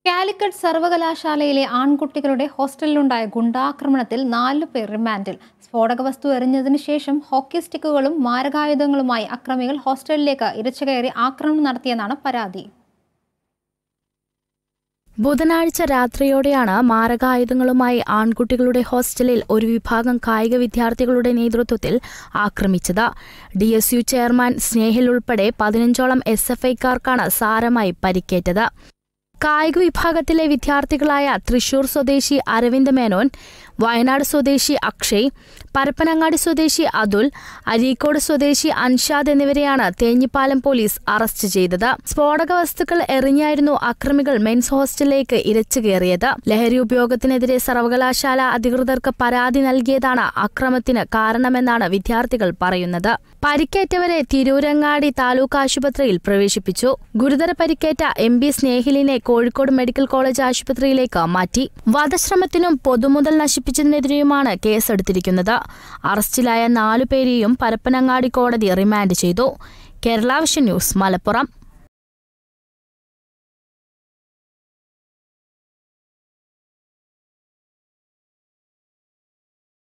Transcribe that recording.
കാലിക്കറ്റ് സർവകലാശാലയിലെ ആൺകുട്ടികളുടെ ഹോസ്റ്റലിലുണ്ടായ ഗുണ്ടാക്രമണത്തിൽ നാലു പേർ റിമാൻഡിൽ സ്ഫോടക വസ്തു എറിഞ്ഞതിനു ശേഷം ഹോക്കി സ്റ്റിക്കുകളും മാരകായുധങ്ങളുമായി അക്രമികൾ ഹോസ്റ്റലിലേക്ക് ഇരച്ചുകയറി ആക്രമണം നടത്തിയെന്നാണ് പരാതി ബുധനാഴ്ച രാത്രിയോടെയാണ് മാരകായുധങ്ങളുമായി ആൺകുട്ടികളുടെ ഹോസ്റ്റലിൽ ഒരു വിഭാഗം കായിക വിദ്യാർത്ഥികളുടെ നേതൃത്വത്തിൽ ആക്രമിച്ചത് D S U chairman Snehil ഉൾപ്പെടെ പതിനഞ്ചോളം എസ് എഫ് ഐക്കാർക്കാണ് സാരമായി പരിക്കേറ്റത് കായിക വിഭാഗത്തിലെ വിദ്യാർത്ഥികളായ തൃശൂർ സ്വദേശി അരവിന്ദ് മേനോൻ വയനാട് സ്വദേശി അക്ഷയ് പരപ്പനങ്ങാടി സ്വദേശി അതുൽ അരീക്കോട് സ്വദേശി അൻഷാദ് എന്നിവരെയാണ് തേഞ്ഞിപ്പാലം പോലീസ് അറസ്റ്റ് ചെയ്തത് സ്ഫോടക വസ്തുക്കൾ എറിഞ്ഞായിരുന്നു അക്രമികൾ മെൻസ് ഹോസ്റ്റലിലേക്ക് ഇരച്ചു കയറിയത് ലഹരി ഉപയോഗത്തിനെതിരെ സർവകലാശാല അധികൃതർക്ക് പരാതി നൽകിയതാണ് അക്രമത്തിന് കാരണമെന്നാണ് വിദ്യാർത്ഥികൾ പറയുന്നത് പരിക്കേറ്റവരെ തിരൂരങ്ങാടി താലൂക്ക് ആശുപത്രിയിൽ പ്രവേശിപ്പിച്ചു ഗുരുതര പരിക്കേറ്റ എം ബി സ്നേഹിലിനെ കോഴിക്കോട് മെഡിക്കൽ കോളേജ് ആശുപത്രിയിലേക്ക് മാറ്റി വധശ്രമത്തിനും പൊതുമുതൽ നശിപ്പിച്ചതിനെതിരെയുമാണ് കേസെടുത്തിരിക്കുന്നത് അറസ്റ്റിലായ നാലുപേരെയും പരപ്പനങ്ങാടി കോടതി റിമാൻഡ് ചെയ്തു കേരള വിഷൻ ന്യൂസ് മലപ്പുറം